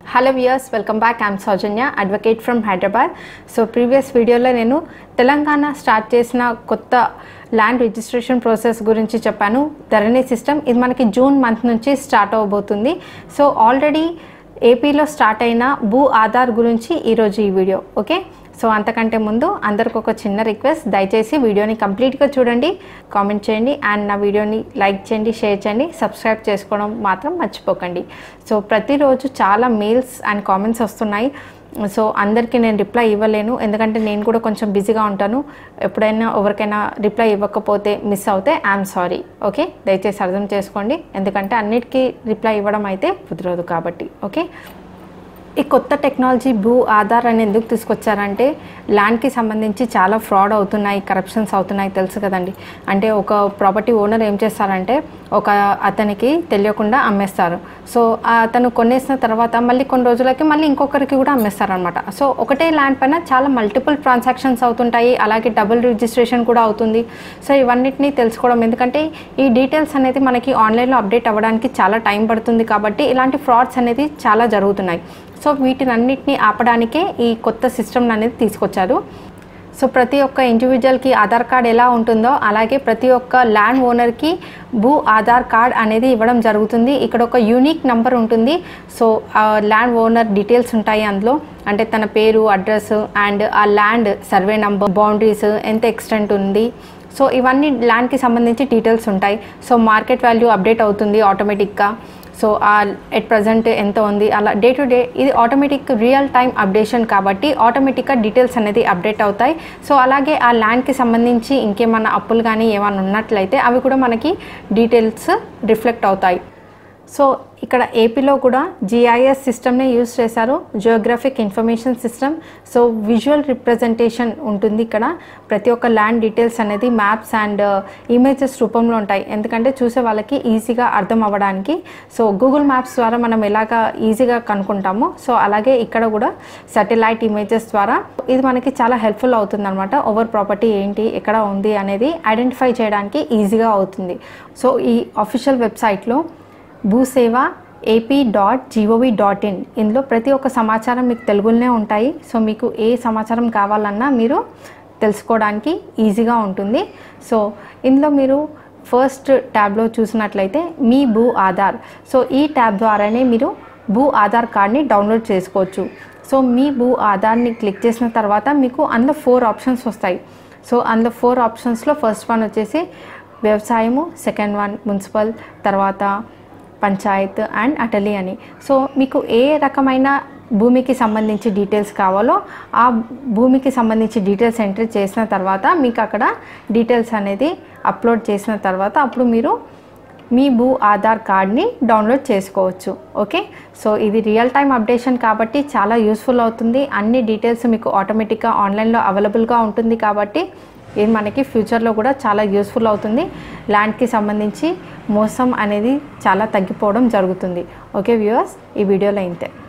hello viewers welcome back I'm Soujanya advocate from Hyderabad so previous వీడియోలో నేను Telangana start చేసిన కొత్త ల్యాండ్ రిజిస్ట్రేషన్ ప్రాసెస్ గురించి చెప్పాను ధరణి సిస్టమ్ ఇది మనకి జూన్ మంత్ నుంచి స్టార్ట్ అవబోతుంది సో ఆల్రెడీ ఏపీలో స్టార్ట్ అయిన భూ ఆధార్ గురించి ఈరోజు ఈ వీడియో ఓకే సో అంతకంటే ముందు అందరికి ఒక చిన్న రిక్వెస్ట్ దయచేసి వీడియోని కంప్లీట్గా చూడండి కామెంట్ చేయండి అండ్ నా వీడియోని లైక్ చేయండి షేర్ చేయండి సబ్స్క్రైబ్ చేసుకోవడం మాత్రం మర్చిపోకండి సో ప్రతిరోజు చాలా మెయిల్స్ అండ్ కామెంట్స్ వస్తున్నాయి సో అందరికీ నేను రిప్లై ఇవ్వలేను ఎందుకంటే నేను కూడా కొంచెం బిజీగా ఉంటాను ఎప్పుడైనా ఎవరికైనా రిప్లై ఇవ్వకపోతే మిస్ అవుతే ఐఎమ్ సారీ ఓకే దయచేసి అర్థం చేసుకోండి ఎందుకంటే అన్నిటికీ రిప్లై ఇవ్వడం అయితే కుదరదు కాబట్టి ఓకే ఈ కొత్త టెక్నాలజీ భూ ఆధార్ అని ఎందుకు తీసుకొచ్చారంటే ల్యాండ్కి సంబంధించి చాలా ఫ్రాడ్ అవుతున్నాయి కరప్షన్స్ అవుతున్నాయి తెలుసు కదండి అంటే ఒక ప్రాపర్టీ ఓనర్ ఏం చేస్తారంటే ఒక అతనికి తెలియకుండా అమ్మేస్తారు సో ఆ అతను కొనేసిన తర్వాత మళ్ళీ కొన్ని రోజులకి మళ్ళీ ఇంకొకరికి కూడా అమ్మేస్తారనమాట సో ఒకటే ల్యాండ్ పైన చాలా మల్టిపుల్ ట్రాన్సాక్షన్స్ అవుతుంటాయి అలాగే డబుల్ రిజిస్ట్రేషన్ కూడా అవుతుంది సో ఇవన్నిటిని తెలుసుకోవడం ఎందుకంటే ఈ డీటెయిల్స్ అనేది మనకి ఆన్లైన్లో అప్డేట్ అవ్వడానికి చాలా టైం పడుతుంది కాబట్టి ఇలాంటి ఫ్రాడ్స్ అనేది చాలా జరుగుతున్నాయి సో వీటిని అన్నిటిని ఆపడానికే ఈ కొత్త సిస్టమ్ అనేది తీసుకొచ్చారు సో ప్రతి ఒక్క ఇండివిజువల్కి ఆధార్ కార్డ్ ఎలా ఉంటుందో అలాగే ప్రతి ఒక్క ల్యాండ్ ఓనర్కి భూ ఆధార్ కార్డ్ అనేది ఇవ్వడం జరుగుతుంది ఇక్కడ ఒక యూనిక్ నంబర్ ఉంటుంది సో ల్యాండ్ ఓనర్ డీటెయిల్స్ ఉంటాయి అందులో అంటే తన పేరు అడ్రస్ అండ్ ఆ ల్యాండ్ సర్వే నంబర్ బౌండరీస్ ఎంత ఎక్స్టెంట్ ఉంది సో ఇవన్నీ ల్యాండ్కి సంబంధించి డీటెయిల్స్ ఉంటాయి సో మార్కెట్ వాల్యూ అప్డేట్ అవుతుంది ఆటోమేటిక్గా సో ఆ ఎట్ ప్రజెంట్ ఎంత ఉంది అలా డే టు డే ఇది ఆటోమేటిక్ రియల్ టైం అప్డేషన్ కాబట్టి ఆటోమేటిక్గా డీటెయిల్స్ అనేది అప్డేట్ అవుతాయి సో అలాగే ఆ ల్యాండ్కి సంబంధించి ఇంకేమన్నా అప్పులు కానీ ఏమైనా ఉన్నట్లయితే అవి కూడా మనకి డీటెయిల్స్ రిఫ్లెక్ట్ అవుతాయి సో ఇక్కడ ఏపీలో కూడా జిఐఎస్ సిస్టమ్నే యూజ్ చేశారు geographic information system so visual representation ఉంటుంది ఇక్కడ ప్రతి ఒక్క ల్యాండ్ డీటెయిల్స్ అనేది మ్యాప్స్ అండ్ ఇమేజెస్ రూపంలో ఉంటాయి ఎందుకంటే చూసే వాళ్ళకి ఈజీగా అర్థం అవ్వడానికి సో గూగుల్ మ్యాప్స్ ద్వారా మనం ఎలాగా ఈజీగా కనుక్కుంటామో సో అలాగే ఇక్కడ కూడా సాటిలైట్ ఇమేజెస్ ద్వారా ఇది మనకి చాలా హెల్ప్ఫుల్ అవుతుంది అనమాట ఓవర్ ప్రాపర్టీ ఏంటి ఎక్కడ ఉంది అనేది ఐడెంటిఫై చేయడానికి ఈజీగా అవుతుంది సో ఈ అఫీషియల్ వెబ్సైట్లో Bhuseva AP dot G O V dot in ఇందులో ప్రతి ఒక్క సమాచారం మీకు తెలుగులోనే ఉంటాయి సో మీకు ఏ సమాచారం కావాలన్నా మీరు తెలుసుకోవడానికి ఈజీగా ఉంటుంది సో ఇందులో మీరు ఫస్ట్ ట్యాబ్లో చూసినట్లయితే మీ భూ ఆధార్ సో ఈ ట్యాబ్ ద్వారానే మీరు భూ ఆధార్ కార్డ్ని డౌన్లోడ్ చేసుకోవచ్చు సో మీ భూ ఆధార్ని క్లిక్ చేసిన తర్వాత మీకు అందులో ఫోర్ ఆప్షన్స్ వస్తాయి సో అందులో ఫోర్ ఆప్షన్స్లో ఫస్ట్ వన్ వచ్చేసి వ్యవసాయము సెకండ్ వన్ మున్సిపల్ తర్వాత పంచాయత్ అండ్ అటలీ అని సో మీకు ఏ రకమైన భూమికి సంబంధించి డీటెయిల్స్ కావాలో ఆ భూమికి సంబంధించి డీటెయిల్స్ ఎంట్రీ చేసిన తర్వాత మీకు అక్కడ డీటెయిల్స్ అనేది అప్లోడ్ చేసిన తర్వాత అప్పుడు మీరు మీ భూ ఆధార్ కార్డ్ని డౌన్లోడ్ చేసుకోవచ్చు ఓకే సో ఇది రియల్ టైం అప్డేషన్ కాబట్టి చాలా యూస్ఫుల్ అవుతుంది అన్ని డీటెయిల్స్ మీకు ఆటోమేటిక్గా ఆన్లైన్లో అవైలబుల్గా ఉంటుంది కాబట్టి ఇది మనకి ఫ్యూచర్లో కూడా చాలా యూస్ఫుల్ అవుతుంది ల్యాండ్కి సంబంధించి మోసం అనేది చాలా తగ్గిపోవడం జరుగుతుంది ఓకే వ్యూవర్స్ ఈ వీడియోలో ఇంతే